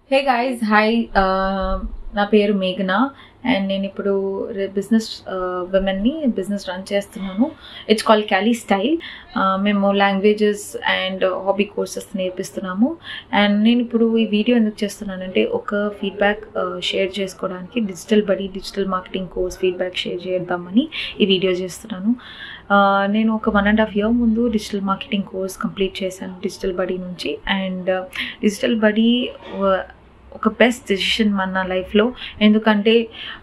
hey guys hi నా పేరు మేఘన అండ్ నేను ఇప్పుడు బిజినెస్ విమెన్ని బిజినెస్ రన్ చేస్తున్నాను ఇట్స్ కాల్ క్యాలీ స్టైల్ మేము లాంగ్వేజెస్ అండ్ హాబీ కోర్సెస్ నేర్పిస్తున్నాము అండ్ నేను ఇప్పుడు ఈ వీడియో ఎందుకు చేస్తున్నానంటే ఒక ఫీడ్బ్యాక్ షేర్ చేసుకోవడానికి digital Badi digital marketing course feedback share చేద్దామని ఈ వీడియో చేస్తున్నాను నేను ఒక వన్ అండ్ హాఫ్ ఇయర్ ముందు డిజిటల్ మార్కెటింగ్ కోర్స్ కంప్లీట్ చేశాను డిజిటల్ బడి నుంచి అండ్ డిజిటల్ బడి ఒక బెస్ట్ డెసిషన్ మన లైఫ్లో ఎందుకంటే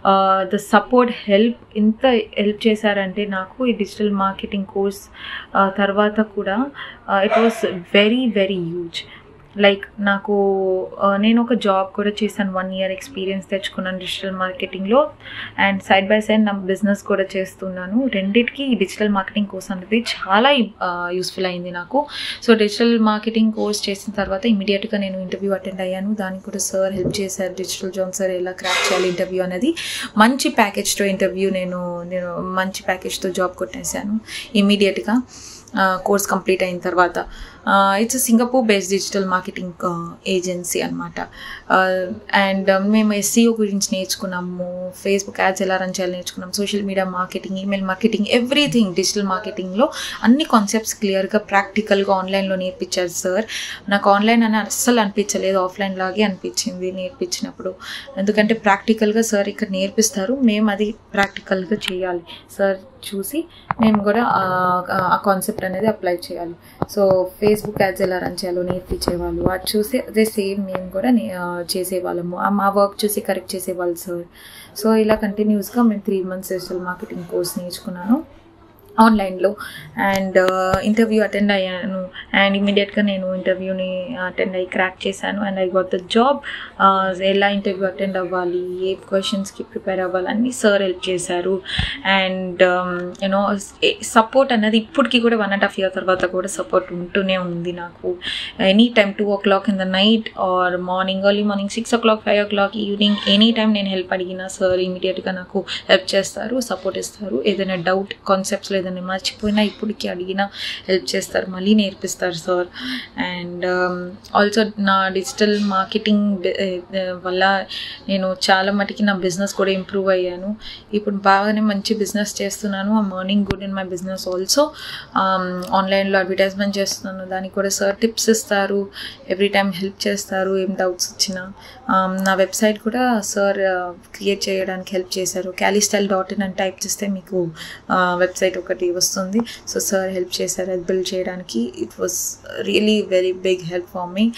ద సపోర్ట్ హెల్ప్ ఇంత హెల్ప్ చేశారంటే నాకు ఈ డిజిటల్ మార్కెటింగ్ కోర్స్ తర్వాత కూడా it was very very huge like నాకు నేను ఒక జాబ్ కూడా చేశాను వన్ ఇయర్ ఎక్స్పీరియన్స్ తెచ్చుకున్నాను డిజిటల్ మార్కెటింగ్లో అండ్ సైడ్ బై సైడ్ నా బిజినెస్ కూడా చేస్తున్నాను రెండింటికి ఈ డిజిటల్ మార్కెటింగ్ కోర్స్ అనేది చాలా యూస్ఫుల్ అయింది నాకు సో డిజిటల్ మార్కెటింగ్ కోర్స్ చేసిన తర్వాత ఇమీడియట్గా నేను ఇంటర్వ్యూ అటెండ్ అయ్యాను దానికి కూడా సార్ హెల్ప్ చేశారు డిజిటల్ జాబ్ సార్ ఎలా క్రాక్ చేయాలి ఇంటర్వ్యూ అనేది మంచి ప్యాకేజ్తో ఇంటర్వ్యూ నేను నేను మంచి ప్యాకేజ్తో జాబ్ కొట్టేశాను ఇమీడియట్గా కోర్స్ కంప్లీట్ అయిన తర్వాత it's Singapore based digital marketing agency అనమాట అండ్ మేము ఎస్సీఓ గురించి నేర్చుకున్నాము ఫేస్బుక్ యాడ్స్ ఎలా రన్ చేయాలి నేర్చుకున్నాం social media marketing email marketing everything digital మార్కెటింగ్లో అన్ని కాన్సెప్ట్స్ క్లియర్గా ప్రాక్టికల్గా ఆన్లైన్లో నేర్పించారు సార్ నాకు ఆన్లైన్ అని అస్సలు అనిపించలేదు ఆఫ్లైన్ లాగే అనిపించింది నేర్పించినప్పుడు ఎందుకంటే ప్రాక్టికల్గా సార్ ఇక్కడ నేర్పిస్తారు మేము అది ప్రాక్టికల్గా చేయాలి సార్ చూసి మేము కూడా ఆ కాన్సెప్ట్ అనేది అప్లై చేయాలి సో ఫేస్బుక్ యాడ్స్ ఎలా రన్ చేయాలో నేర్పించేవాళ్ళు అది చూసి అదే సేమ్ మేము కూడా చేసేవాళ్ళము మా వర్క్ చూసి కరెక్ట్ చేసేవాళ్ళు సార్ సో ఇలా కంటిన్యూస్గా మేము three months digital marketing course నేర్చుకున్నాను ఆన్లైన్లో అండ్ ఇంటర్వ్యూ అటెండ్ అయ్యాను అండ్ ఇమీడియట్గా నేను ఇంటర్వ్యూని అటెండ్ అయ్యి క్రాక్ చేశాను and I got the job ఎలా ఇంటర్వ్యూ అటెండ్ అవ్వాలి ఏ క్వశ్చన్స్కి ప్రిపేర్ అవ్వాలి అన్ని సార్ హెల్ప్ చేశారు అండ్ యూనో సపోర్ట్ అనేది ఇప్పటికీ కూడా వన్ అండ్ హాఫ్ ఇయర్ తర్వాత కూడా సపోర్ట్ ఉంటూనే ఉంది నాకు any time two o'clock in the night or morning early morning six o'clock five o'clock evening any time నేను హెల్ప్ అడిగినా సార్ ఇమీడియట్గా నాకు హెల్ప్ చేస్తారు సపోర్ట్ ఇస్తారు ఏదైనా డౌట్ కాన్సెప్ట్స్ లేదా ఏదైనా మర్చిపోయినా ఇప్పటికి అడిగినా హెల్ప్ చేస్తారు మళ్ళీ నేర్పిస్తారు సార్ అండ్ ఆల్సో నా డిజిటల్ మార్కెటింగ్ వల్ల నేను చాలా మటుకి నా బిజినెస్ కూడా ఇంప్రూవ్ అయ్యాను ఇప్పుడు బాగానే మంచి బిజినెస్ చేస్తున్నాను I'm morning good in my business also ఆన్లైన్లో అడ్వర్టైజ్మెంట్ చేస్తున్నాను దానికి కూడా సార్ టిప్స్ ఇస్తారు ఎవ్రీ టైం హెల్ప్ చేస్తారు ఏం డౌట్స్ వచ్చినా నా వెబ్సైట్ కూడా సార్ క్రియేట్ చేయడానికి హెల్ప్ చేశారు క్యాలీస్టైల్ డాట్ ఇన్ అని టైప్ చేస్తే మీకు వెబ్సైట్ ఒకటి వస్తుంది సో సార్ హెల్ప్ చేశారు అది బిల్డ్ చేయడానికి it was really very big help for me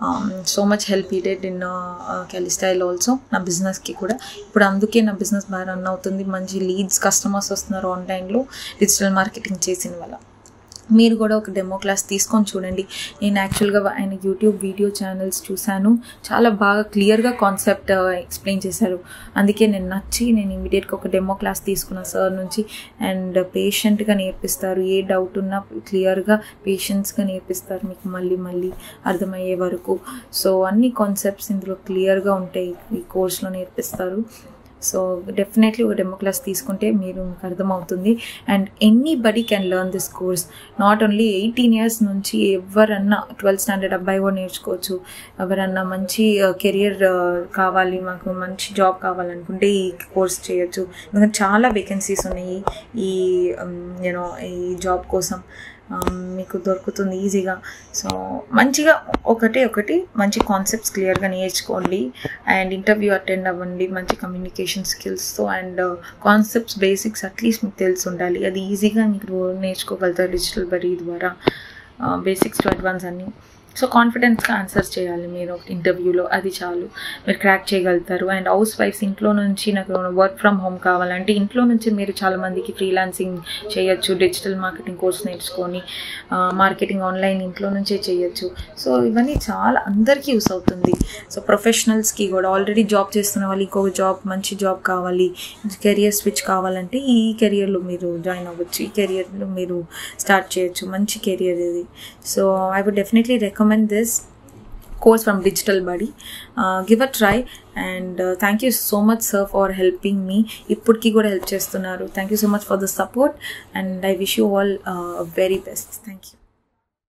so much help ఈ డెడ్ ఇన్ క్యాలీస్టైల్ ఆల్సో నా బిజినెస్కి కూడా ఇప్పుడు అందుకే నా బిజినెస్ బాగా రన్ అవుతుంది మంచి లీడ్స్ కస్టమర్స్ వస్తున్నారు ఆన్లైన్లో డిజిటల్ మార్కెటింగ్ చేసిన వల్ల మీరు కూడా ఒక డెమో క్లాస్ తీసుకొని చూడండి నేను యాక్చువల్గా ఆయన యూట్యూబ్ వీడియో ఛానల్స్ చూశాను చాలా బాగా క్లియర్గా కాన్సెప్ట్ ఎక్స్ప్లెయిన్ చేశారు అందుకే నేను నచ్చి నేను ఇమీడియట్గా ఒక డెమో క్లాస్ తీసుకున్నా సార్ నుంచి అండ్ పేషెంట్గా నేర్పిస్తారు ఏ డౌట్ ఉన్నా క్లియర్గా పేషెంట్స్గా నేర్పిస్తారు మీకు మళ్ళీ మళ్ళీ అర్థమయ్యే వరకు సో అన్ని కాన్సెప్ట్స్ ఇందులో క్లియర్గా ఉంటాయి ఈ కోర్స్లో నేర్పిస్తారు సో డెఫినెట్లీ ఒక డెమో క్లాస్ తీసుకుంటే మీరు మీకు అర్థమవుతుంది and anybody can learn this course not only eighteen years నుంచి ఎవరన్నా ట్వెల్త్ స్టాండర్డ్ అబ్బాయి కూడా నేర్చుకోవచ్చు ఎవరన్నా మంచి కెరియర్ కావాలి మాకు మంచి జాబ్ కావాలనుకుంటే ఈ కోర్స్ చేయొచ్చు ఎందుకంటే చాలా వేకెన్సీస్ ఉన్నాయి ఈ యూనో ఈ జాబ్ కోసం మీకు దొరుకుతుంది ఈజీగా సో మంచిగా ఒకటి ఒకటి మంచి కాన్సెప్ట్స్ క్లియర్గా నేర్చుకోండి అండ్ ఇంటర్వ్యూ అటెండ్ అవ్వండి మంచి కమ్యూనికేషన్ స్కిల్స్తో అండ్ కాన్సెప్ట్స్ బేసిక్స్ అట్లీస్ట్ మీకు తెలిసి ఉండాలి అది ఈజీగా మీకు నేర్చుకోగలుగుతారు డిజిటల్ బరీ ద్వారా బేసిక్స్ టు అడ్వాన్స్ అన్నీ సో కాన్ఫిడెన్స్గా ఆన్సర్స్ చేయాలి మీరు ఒక ఇంటర్వ్యూలో అది చాలు మీరు క్రాక్ చేయగలుగుతారు అండ్ హౌస్ వైఫ్స్ ఇంట్లో నుంచి నాకు వర్క్ ఫ్రమ్ హోమ్ కావాలంటే ఇంట్లో నుంచి మీరు చాలా మందికి ఫ్రీలాన్సింగ్ చేయొచ్చు డిజిటల్ మార్కెటింగ్ కోర్స్ నేర్చుకొని మార్కెటింగ్ ఆన్లైన్ ఇంట్లో నుంచే చేయొచ్చు సో ఇవన్నీ చాలా అందరికీ యూస్ అవుతుంది సో ప్రొఫెషనల్స్కి కూడా ఆల్రెడీ జాబ్ చేస్తున్న వాళ్ళు ఇంకొక జాబ్ మంచి జాబ్ కావాలి కెరియర్ స్విచ్ కావాలంటే ఈ కెరియర్లో మీరు జాయిన్ అవ్వచ్చు ఈ కెరియర్లో మీరు స్టార్ట్ చేయొచ్చు మంచి కెరియర్ ఇది so I would definitely recommend this course from digital buddy uh, give a try and uh, thank you so much sir for helping me ఇప్పటికి కూడా హెల్ప్ చేస్తున్నారు thank you so much for the support and I wish you all very best thank you